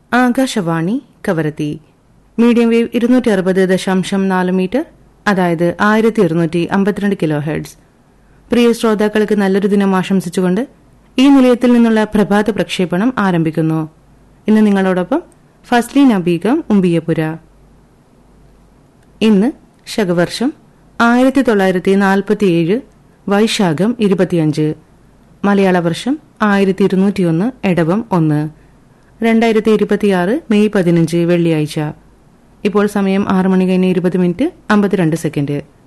Akashvani Kavaratti medium wave ഇരുന്നൂറ്റി അറുപത് ദശാംശം നാല് മീറ്റർ അതായത് ആയിരത്തി ഇരുന്നൂറ്റി അമ്പത്തിരണ്ട് കിലോ ഹെഡ്സ് പ്രിയ ശ്രോതാക്കൾക്ക് നല്ലൊരു ദിനം ആശംസിച്ചുകൊണ്ട് ഈ നിലയത്തിൽ നിന്നുള്ള പ്രഭാത പ്രക്ഷേപണം ആരംഭിക്കുന്നു ഇന്ന് നിങ്ങളോടൊപ്പം ഫസ്ലീൻ അബീഗം ഉമ്പിയപുര ഇന്ന് ശകവർഷം ആയിരത്തി തൊള്ളായിരത്തി നാൽപ്പത്തിയേഴ് വൈശാഖം ഇരുപത്തിയഞ്ച് മലയാള വർഷം ആയിരത്തി ഇരുന്നൂറ്റിയൊന്ന് എടവം ഒന്ന് രണ്ടായിരത്തി ഇരുപത്തിയാറ് മെയ് പതിനഞ്ച് വെള്ളിയാഴ്ച ഇപ്പോൾ സമയം ആറ് മണി കഴിഞ്ഞ് ഇരുപത് മിനിറ്റ് അമ്പത്തിരണ്ട് സെക്കൻഡ്